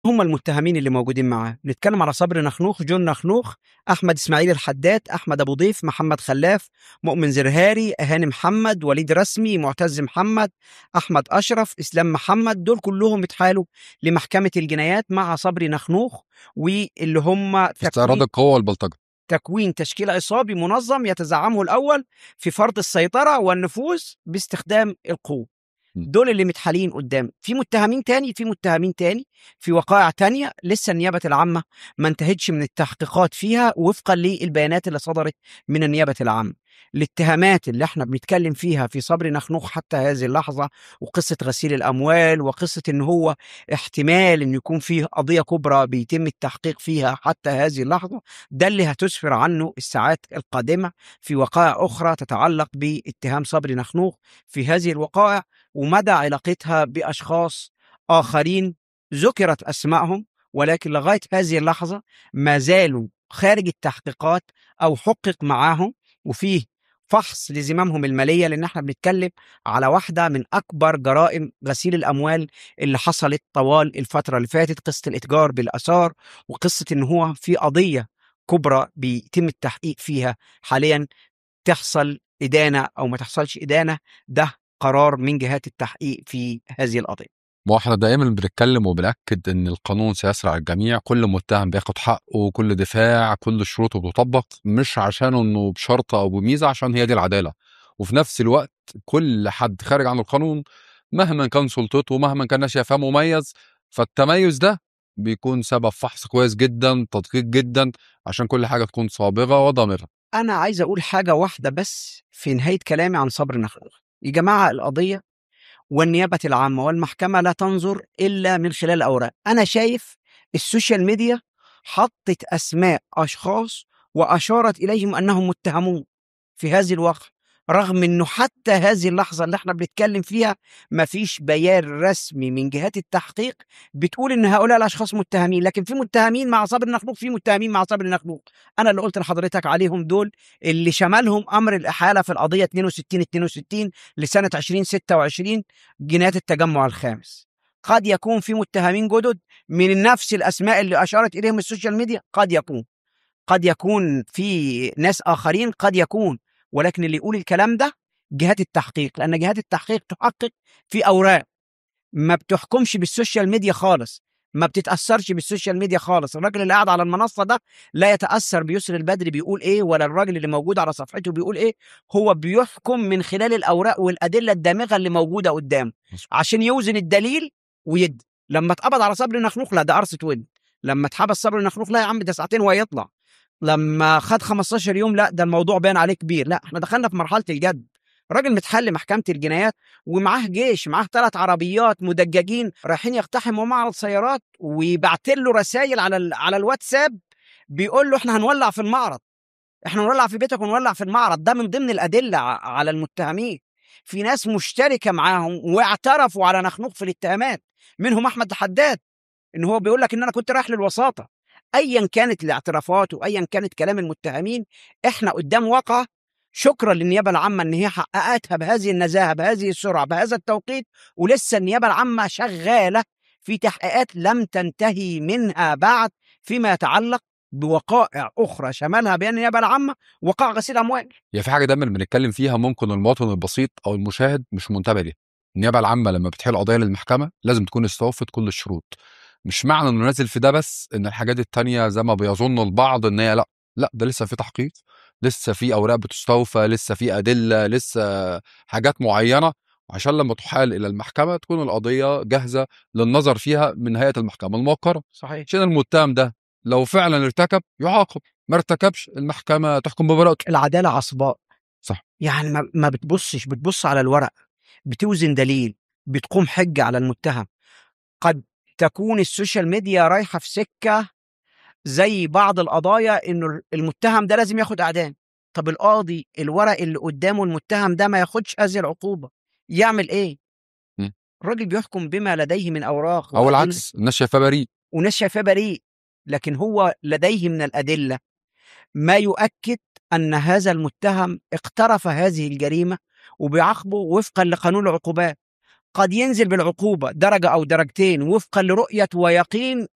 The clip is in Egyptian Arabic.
هم المتهمين اللي موجودين معاه نتكلم على صبري نخنوخ جون نخنوخ احمد اسماعيل الحداد احمد ابو ضيف محمد خلاف مؤمن زرهاري هاني محمد وليد رسمي معتز محمد احمد اشرف اسلام محمد دول كلهم اتحالوا لمحكمه الجنايات مع صبري نخنوخ واللي هم استعراض تكوين, القوه والبلطجه تكوين تشكيل عصابي منظم يتزعمه الاول في فرض السيطره والنفوذ باستخدام القوه م. دول اللي متحالين قدام في متهمين تاني في متهمين تاني في وقائع تانية لسه النيابة العامة ما انتهتش من التحقيقات فيها وفقا للبيانات اللي صدرت من النيابة العامة الاتهامات اللي احنا بنتكلم فيها في صبري نخنوخ حتى هذه اللحظة وقصة غسيل الأموال وقصة إن هو احتمال إن يكون فيه قضية كبرى بيتم التحقيق فيها حتى هذه اللحظة ده اللي هتسفر عنه الساعات القادمة في وقائع أخرى تتعلق باتهام صبري نخنوخ في هذه الوقائع ومدى علاقتها بأشخاص آخرين ذكرت أسمائهم ولكن لغاية هذه اللحظة ما زالوا خارج التحقيقات أو حقق معاهم وفيه فحص لزمامهم المالية لأن احنا بنتكلم على واحدة من أكبر جرائم غسيل الأموال اللي حصلت طوال الفترة اللي فاتت قصة الإتجار بالآثار وقصة إن هو في قضية كبرى بيتم التحقيق فيها حاليا تحصل إدانة أو ما تحصلش إدانة ده قرار من جهات التحقيق في هذه القضية ما احنا دائما بنتكلم وبنأكد ان القانون سيسرع الجميع كل متهم بياخد حقه كل دفاع كل شروطه بتطبق مش عشان انه بشرط او بميزه عشان هي دي العداله وفي نفس الوقت كل حد خارج عن القانون مهما كان سلطته مهما كان شايفاه مميز فالتميز ده بيكون سبب فحص كويس جدا تدقيق جدا عشان كل حاجه تكون صابغه وضامره أنا عايز أقول حاجة واحدة بس في نهاية كلامي عن صبر نخنوخ يا جماعة القضية والنيابة العامة والمحكمة لا تنظر إلا من خلال الأوراق أنا شايف السوشيال ميديا حطت أسماء أشخاص وأشارت إليهم أنهم متهمون في هذه الواقع رغم أنه حتى هذه اللحظة اللي احنا بنتكلم فيها مفيش بيان رسمي من جهات التحقيق بتقول ان هؤلاء الاشخاص متهمين لكن في متهمين مع صابر النخلوق في متهمين مع صابر النخلوق انا اللي قلت لحضرتك عليهم دول اللي شملهم امر الاحاله في القضيه 62 62 لسنه 2026 جنايات التجمع الخامس قد يكون في متهمين جدد من نفس الاسماء اللي اشارت اليهم السوشيال ميديا قد يكون قد يكون في ناس اخرين قد يكون ولكن اللي يقول الكلام ده جهات التحقيق لان جهات التحقيق تحقق في اوراق ما بتحكمش بالسوشيال ميديا خالص ما بتتاثرش بالسوشيال ميديا خالص الراجل اللي قاعد على المنصه ده لا يتاثر بيسر البدري بيقول ايه ولا الراجل اللي موجود على صفحته بيقول ايه هو بيحكم من خلال الاوراق والادله الدامغه اللي موجوده قدامه عشان يوزن الدليل ويدي لما اتقبض على صبري نخنوخ لا ده قرصه ود لما اتحبس صبري نخنوخ لا يا عم ده ساعتين وهيطلع لما خد 15 يوم لا ده الموضوع باين عليه كبير لا احنا دخلنا في مرحله الجد راجل متحل محكمه الجنايات ومعاه جيش معاه ثلاث عربيات مدججين رايحين يقتحموا معرض سيارات ويبعت له رسائل على ال- على الواتساب بيقول له احنا هنولع في المعرض احنا هنولع في بيتك ونولع في المعرض ده من ضمن الادله ع- على المتهمين في ناس مشتركه معاهم واعترفوا على نخنوخ في الاتهامات منهم احمد حداد ان هو بيقول لك ان انا كنت رايح للوساطه ايا كانت الاعترافات وايا كانت كلام المتهمين احنا قدام واقعه شكرا للنيابه العامه ان هي حققتها بهذه النزاهه بهذه السرعه بهذا التوقيت ولسه النيابه العامه شغاله في تحقيقات لم تنتهي منها بعد فيما يتعلق بوقائع اخرى شملها بين النيابه العامه وقائع غسيل اموال هي في حاجه دايما بنتكلم فيها ممكن المواطن البسيط او المشاهد مش منتبه ليها النيابه العامه لما بتحيل قضيه للمحكمه لازم تكون استوفت كل الشروط مش معنى انه نازل في ده بس ان الحاجات التانية زي ما بيظن البعض ان هي لا لا ده لسه في تحقيق لسه في اوراق بتستوفى لسه في ادله لسه حاجات معينه عشان لما تحال الى المحكمه تكون القضيه جاهزه للنظر فيها من هيئه المحكمه الموقره صحيح عشان المتهم ده لو فعلا ارتكب يعاقب ما ارتكبش المحكمه تحكم ببراءته العداله عصباء صح. يعني ما, ما بتبصش بتبص على الورق بتوزن دليل بتقوم حجه على المتهم قد تكون السوشيال ميديا رايحه في سكه زي بعض القضايا انه المتهم ده لازم ياخد اعدام طب القاضي الورق اللي قدامه المتهم ده ما ياخدش هذه العقوبه يعمل ايه مم. الراجل بيحكم بما لديه من اوراق او وأدلة. العكس الناس شايفاه بريء وناس شايفاه بريء لكن هو لديه من الادله ما يؤكد ان هذا المتهم اقترف هذه الجريمه وبيعاقبه وفقا لقانون العقوبات قد ينزل بالعقوبه درجه او درجتين وفقا لرؤيه ويقين